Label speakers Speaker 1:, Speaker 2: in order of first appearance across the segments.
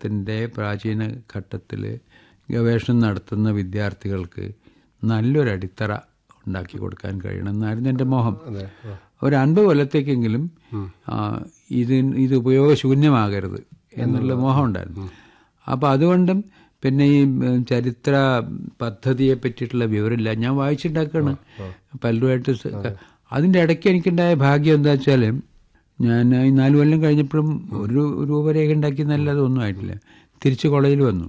Speaker 1: ഭാരതത്തിൻ്റെ പ്രാചീന ഘട്ടത്തിൽ ഗവേഷണം നടത്തുന്ന വിദ്യാർത്ഥികൾക്ക് നല്ലൊരു അടിത്തറ ഉണ്ടാക്കി കൊടുക്കാൻ കഴിയണമെന്നായിരുന്നു എൻ്റെ മോഹം
Speaker 2: അതെ ആ.
Speaker 1: ഒരു അൻപത് കൊല്ലത്തേക്കെങ്കിലും ആ, ഇത് ഇത് ഉപയോഗശൂന്യമാകരുത് എന്നുള്ള മോഹം ഉണ്ടായിരുന്നു അപ്പോൾ അതുകൊണ്ടും പിന്നെ ഈ ഉം, ചരിത്ര പദ്ധതിയെ പറ്റിയിട്ടുള്ള വിവരമില്ല ഞാൻ വായിച്ചുണ്ടാക്കുകയാണ് പലരുമായിട്ട് സ- അതിൻ്റെ ഇടയ്ക്ക് എനിക്കുണ്ടായ ഭാഗ്യം എന്താ വെച്ചാൽ ഞാൻ ഈ നാല് കൊല്ലം കഴിഞ്ഞപ്പോഴും ഒരു രൂപരേഖ ഉണ്ടാക്കി നല്ലത് ഒന്നും ആയിട്ടില്ല തിരിച്ച് കോളേജിൽ വന്നു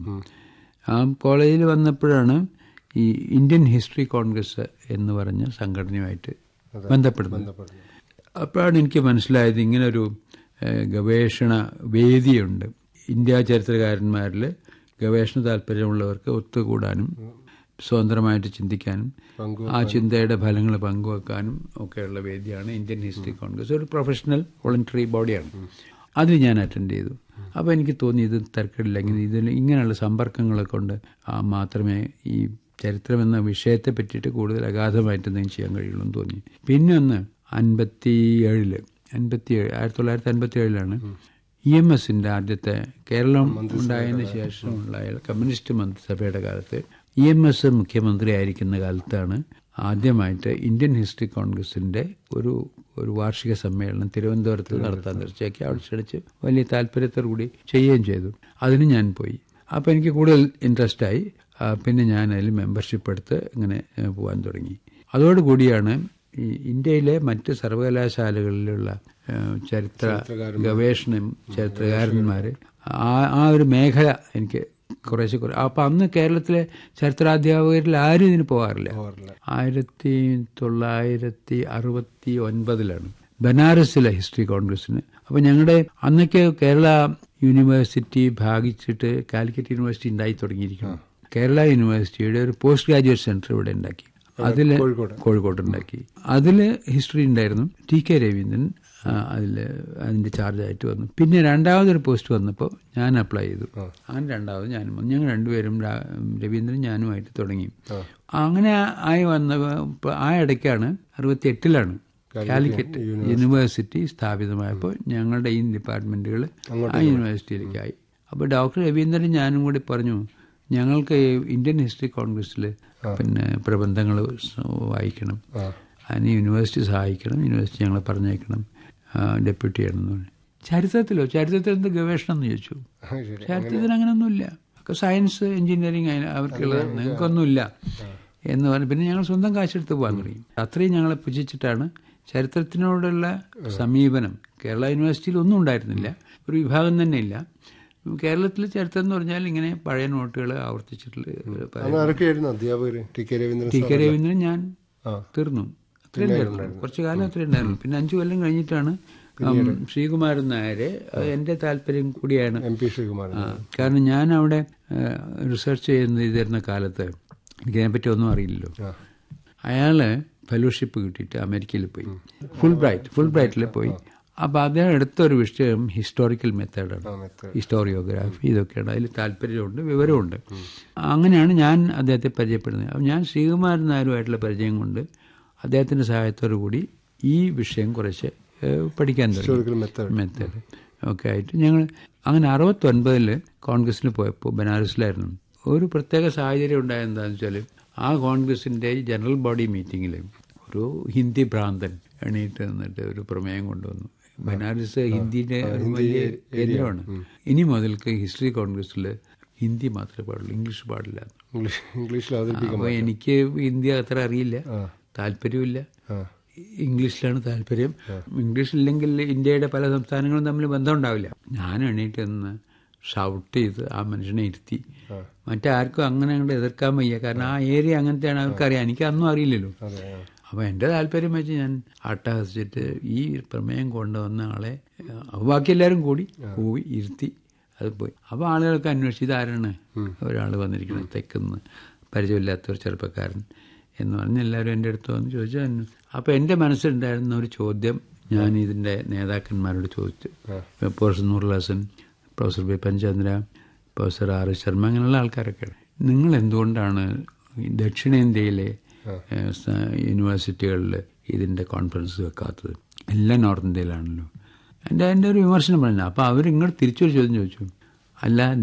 Speaker 1: ആ കോളേജിൽ വന്നപ്പോഴാണ് ഈ ഇന്ത്യൻ ഹിസ്റ്ററി കോൺഗ്രസ് എന്ന് പറഞ്ഞ സംഘടനയുമായിട്ട് ബന്ധപ്പെടുന്നത്
Speaker 2: ബന്ധപ്പെടുന്നു
Speaker 1: അപ്പോഴാണ് എനിക്ക് മനസ്സിലായത് ഇങ്ങനൊരു ഏഹ്, ഗവേഷണ വേദിയുണ്ട് ഇന്ത്യ ചരിത്രകാരന്മാരിൽ ഗവേഷണ താല്പര്യമുള്ളവർക്ക് ഒത്തുകൂടാനും സ്വതന്ത്രമായിട്ട് ചിന്തിക്കാനും
Speaker 2: പങ്കു
Speaker 1: ആ ചിന്തയുടെ ഫലങ്ങൾ പങ്കുവെക്കാനും ഒക്കെയുള്ള വേദിയാണ് ഇന്ത്യൻ ഹിസ്റ്ററി കോൺഗ്രസ് ഒരു പ്രൊഫഷണൽ വോളണ്ടറി ബോഡിയാണ് അതിൽ ഞാൻ അറ്റൻഡ് ചെയ്തു അപ്പോൾ എനിക്ക് തോന്നി ഇത് തരക്കേടില്ല ഇങ്ങനെ ഇതിൽ ഇങ്ങനെയുള്ള സമ്പർക്കങ്ങളെ കൊണ്ട് ആ മാത്രമേ ഈ ചരിത്രം എന്ന വിഷയത്തെ പറ്റിയിട്ട് കൂടുതൽ അഗാധമായിട്ട് എന്തെങ്കിലും ചെയ്യാൻ കഴിയുള്ളൂ എന്ന് തോന്നി പിന്നെ ഒന്ന് അൻപത്തി ഏഴില് അൻപത്തി ഏഴ് ആയിരത്തി തൊള്ളായിരത്തി അൻപത്തി ഏഴിലാണ് ഇ എം എസിന്റെ ആദ്യത്തെ കേരളം ഉണ്ടായതിനു ശേഷമുള്ള കമ്മ്യൂണിസ്റ്റ് മന്ത്രിസഭയുടെ കാലത്ത് ഇ എം എസ് മുഖ്യമന്ത്രി ആയിരിക്കുന്ന കാലത്താണ് ആദ്യമായിട്ട് ഇന്ത്യൻ ഹിസ്റ്ററി കോൺഗ്രസിന്റെ ഒരു ഒരു വാർഷിക സമ്മേളനം തിരുവനന്തപുരത്ത് നടത്താൻ തീർച്ചയാക്കി അവിടെ ക്ഷണിച്ച് വലിയ താല്പര്യത്തോടു കൂടി ചെയ്യുകയും ചെയ്തു അതിന് ഞാൻ പോയി അപ്പോൾ എനിക്ക് കൂടുതൽ ഇൻട്രസ്റ്റ് ആയി ആ, പിന്നെ ഞാൻ അതിൽ മെമ്പർഷിപ്പ് എടുത്ത് ഇങ്ങനെ ഏ, പോകാൻ തുടങ്ങി അതോടുകൂടിയാണ് ഈ ഇന്ത്യയിലെ മറ്റ് സർവകലാശാലകളിലുള്ള ഏ, ചരിത്ര ഗവേഷണം ചരിത്രകാരന്മാർ ആ ആ ഒരു മേഖല എനിക്ക് കുറേശ്ശെ കുറേ അപ്പം അന്ന് കേരളത്തിലെ ചരിത്രാധ്യാപകരിൽ ആരും ഇതിന് പോകാറില്ല
Speaker 2: പോകാറില്ല
Speaker 1: ആയിരത്തി തൊള്ളായിരത്തി അറുപത്തി ഒൻപതിലാണ് ബനാറസിലെ ഹിസ്റ്ററി കോൺഗ്രസിന് അപ്പോൾ ഞങ്ങളുടെ അന്നൊക്കെ കേരള യൂണിവേഴ്സിറ്റി ഭാഗിച്ചിട്ട് കാലിക്കറ്റ് യൂണിവേഴ്സിറ്റി ഉണ്ടായി തുടങ്ങിയിരിക്കണം കേരള യൂണിവേഴ്സിറ്റിയുടെ ഒരു പോസ്റ്റ് ഗ്രാജുവേറ്റ് സെന്റർ ഇവിടെ ഉണ്ടാക്കി അതിൽ
Speaker 2: കോഴിക്കോട്
Speaker 1: കോഴിക്കോട് ഉണ്ടാക്കി അതിൽ ഹിസ്റ്ററി ഉണ്ടായിരുന്നു ടി കെ രവീന്ദ്രൻ അതിൽ അതിൻ്റെ ചാർജായിട്ട് വന്നു പിന്നെ രണ്ടാമതൊരു പോസ്റ്റ് വന്നപ്പോൾ ഞാൻ അപ്ലൈ ചെയ്തു അങ്ങനെ രണ്ടാമത് ഞാനും വന്നു ഞങ്ങൾ രണ്ടുപേരും രാ- രവീന്ദ്രൻ ഞാനുമായിട്ട് തുടങ്ങി അങ്ങനെ ആയി വന്ന ഇപ്പൊ ആ ഇടയ്ക്കാണ് അറുപത്തി എട്ടിലാണ് കാലിക്കറ്റ് യൂണിവേഴ്സിറ്റി സ്ഥാപിതമായപ്പോൾ ഞങ്ങളുടെ ഈ ഡിപ്പാർട്ട്മെന്റുകൾ ആ യൂണിവേഴ്സിറ്റിയിലേക്കായി അപ്പോൾ ഡോക്ടർ രവീന്ദ്രൻ ഞാനും കൂടി പറഞ്ഞു ഞങ്ങൾക്ക് ഈ ഇന്ത്യൻ ഹിസ്റ്ററി കോൺഗ്രസ്സിൽ പിന്നെ പ്രബന്ധങ്ങൾ വായിക്കണം
Speaker 2: ആ
Speaker 1: അതിന് യൂണിവേഴ്സിറ്റി സഹായിക്കണം യൂണിവേഴ്സിറ്റി ഞങ്ങളെ പറഞ്ഞേക്കണം ഡെപ്യൂട്ടി ചെയ്യണമെന്ന് പറഞ്ഞു ചരിത്രത്തിലോ ചരിത്രത്തിൽ എന്ത് ഗവേഷണം എന്ന് ചോദിച്ചു
Speaker 2: ശരി
Speaker 1: ചരിത്രത്തിൽ അങ്ങനെയൊന്നുമില്ല ഒക്കെ സയൻസ് എഞ്ചിനീയറിംഗ് അവർക്കുള്ളത് നിങ്ങൾക്കൊന്നുമില്ല എന്ന് പറഞ്ഞു പിന്നെ ഞങ്ങൾ സ്വന്തം കാശെടുത്ത് പോകാൻ തുടങ്ങി അത്രയും ഞങ്ങളെ പുജിച്ചിട്ടാണ് ചരിത്രത്തിനോടുള്ള സമീപനം കേരള യൂണിവേഴ്സിറ്റിയിൽ ഒന്നും ഉണ്ടായിരുന്നില്ല ഒരു വിഭാഗം തന്നെ ഇല്ല കേരളത്തിൽ ചരിത്രം എന്ന് പറഞ്ഞാൽ ഇങ്ങനെ പഴയ നോട്ടുകൾ ആവർത്തിച്ചിട്ടുള്ള
Speaker 2: അന്ന് ആരൊക്കെയായിരുന്നു അധ്യാപകര് T K Raveendran
Speaker 1: T
Speaker 2: sir
Speaker 1: K Raveendran ഞാൻ
Speaker 2: ആ
Speaker 1: തീർന്നു അത്രയും തീർന്നു കുറച്ചു കാലം അത്രയും ഉണ്ടായിരുന്നു പിന്നെ അഞ്ചു കൊല്ലം കഴിഞ്ഞിട്ടാണ് ഉം, ശ്രീകുമാരൻ നായരെ അത് എന്റെ താല്പര്യം കൂടിയാണ്
Speaker 2: എം പി ശ്രീകുമാരൻ
Speaker 1: ആ, കാരണം ഞാൻ അവിടെ റിസർച്ച് ചെയ്യുന്ന ചെയ്തിരുന്ന കാലത്ത് എനിക്കതിനെപ്പറ്റി ഒന്നും അറിയില്ലല്ലോ
Speaker 2: ആ
Speaker 1: അയാള് ഫെലോഷിപ്പ് കിട്ടിയിട്ട് അമേരിക്കയിൽ പോയി ഫുൾ ബ്രൈറ്റ് ഫുൾ ബ്രൈറ്റിൽ പോയി അപ്പൊ അദ്ദേഹം എടുത്തൊരു വിഷയം ഹിസ്റ്റോറിക്കൽ മെത്തേഡാണ്
Speaker 2: ആ മെത്തേഡ്
Speaker 1: ഹിസ്റ്റോറിയോഗ്രാഫി ഇതൊക്കെയാണ് അതിൽ താല്പര്യമുണ്ട് വിവരമുണ്ട് അങ്ങനെയാണ് ഞാൻ അദ്ദേഹത്തെ പരിചയപ്പെടുന്നത് അപ്പം ഞാൻ ശ്രീകുമാരൻ നായരുമായിട്ടുള്ള പരിചയം കൊണ്ട് അദ്ദേഹത്തിൻ്റെ സഹായത്തോടു കൂടി ഈ വിഷയം കുറച്ച് ഏഹ്, പഠിക്കാൻ തുടങ്ങി
Speaker 2: ഹിസ്റ്റോറിക്കൽ മെത്തേഡ്
Speaker 1: മെത്തേഡ് ഒക്കെ ആയിട്ട് ഞങ്ങൾ അങ്ങനെ അറുപത്തൊൻപതിൽ കോൺഗ്രസ്സിന് പോയപ്പോൾ ബനാറസിലായിരുന്നു ഒരു പ്രത്യേക സാഹചര്യം ഉണ്ടായത് എന്താണെന്ന് വെച്ചാൽ ആ കോൺഗ്രസിൻ്റെ ജനറൽ ബോഡി മീറ്റിങ്ങിൽ ഒരു ഹിന്ദി ഭ്രാന്തൻ എണീറ്റ് നിന്നിട്ട് ഒരു പ്രമേയം കൊണ്ടുവന്നു ബനാറസ് ഹിന്ദിയുടെ ഒരു വലിയ കേന്ദ്രമാണ് ഇനി മുതൽക്ക് ഹിസ്റ്ററി കോൺഗ്രസ്സിൽ ഹിന്ദി മാത്രമേ പാടുള്ളൂ ഇംഗ്ലീഷ് പാടില്ല
Speaker 2: ഇംഗ്ലീഷ് ഇംഗ്ലീഷിൽ അവതരിപ്പിക്കാൻ
Speaker 1: അപ്പോൾ എനിക്ക് ഹിന്ദി അത്ര അറിയില്ല
Speaker 2: ആ
Speaker 1: താല്പര്യമില്ല
Speaker 2: ആ
Speaker 1: ഇംഗ്ലീഷിലാണ് താല്പര്യം ഇംഗ്ലീഷ് ഇല്ലെങ്കിൽ ഇന്ത്യയുടെ പല സംസ്ഥാനങ്ങളും തമ്മിൽ ബന്ധം ഉണ്ടാവില്ല ഞാൻ എണീറ്റ് നിന്ന് ഷൗട്ട് ചെയ്ത് ആ മനുഷ്യനെ ഇരുത്തി മറ്റാർക്കും അങ്ങനെ അങ്ങോട്ട് എതിർക്കാൻ വയ്യ കാരണം ആ ഏരിയ അങ്ങനത്തെയാണ് അവർക്കറിയാം എനിക്ക് അന്നും അറിയില്ലല്ലോ
Speaker 2: അതെ ആ.
Speaker 1: അപ്പോൾ എൻ്റെ താല്പര്യം വെച്ച് ഞാൻ അട്ടഹസിച്ചിട്ട് ഈ പ്രമേയം കൊണ്ടുവന്ന ആളെ അഹ് ബാക്കി എല്ലാവരും കൂടി പോയി ഇരുത്തി അത് പോയി അപ്പോൾ ആളുകൾക്ക് അന്വേഷിച്ച് ഇതാരാണ് ഒരാൾ വന്നിരിക്കുന്നത് തെക്കുന്ന് പരിചയമില്ലാത്ത ഒരു ചെറുപ്പക്കാരൻ എന്ന് പറഞ്ഞ് എല്ലാവരും എൻ്റെ അടുത്ത് വന്ന് ചോദിച്ചു അന്വ- അപ്പോൾ എൻ്റെ മനസ്സിലുണ്ടായിരുന്ന ഒരു ചോദ്യം ഞാൻ ഇതിൻ്റെ നേതാക്കന്മാരോട് ചോദിച്ചു professor Nurul Hasan professor Bipan Chandra professor R S Sharma അങ്ങനെയുള്ള ആൾക്കാരൊക്കെയാണ് നിങ്ങൾ എന്തുകൊണ്ടാണ് ഈ ദക്ഷിണേന്ത്യയിലെ ഏഹ്, സ- യൂണിവേഴ്സിറ്റികളിൽ ഇതിൻ്റെ കോൺഫറൻസ് വെക്കാത്തത് എല്ലാം നോർത്ത് ഇന്ത്യയിലാണല്ലോ എൻ്റെ എൻ്റെ ഒരു വിമർശനം പറഞ്ഞു അപ്പോൾ അവർ ഇങ്ങോട്ട് തിരിച്ചൊരു ചോദ്യം ചോദിച്ചു അല്ല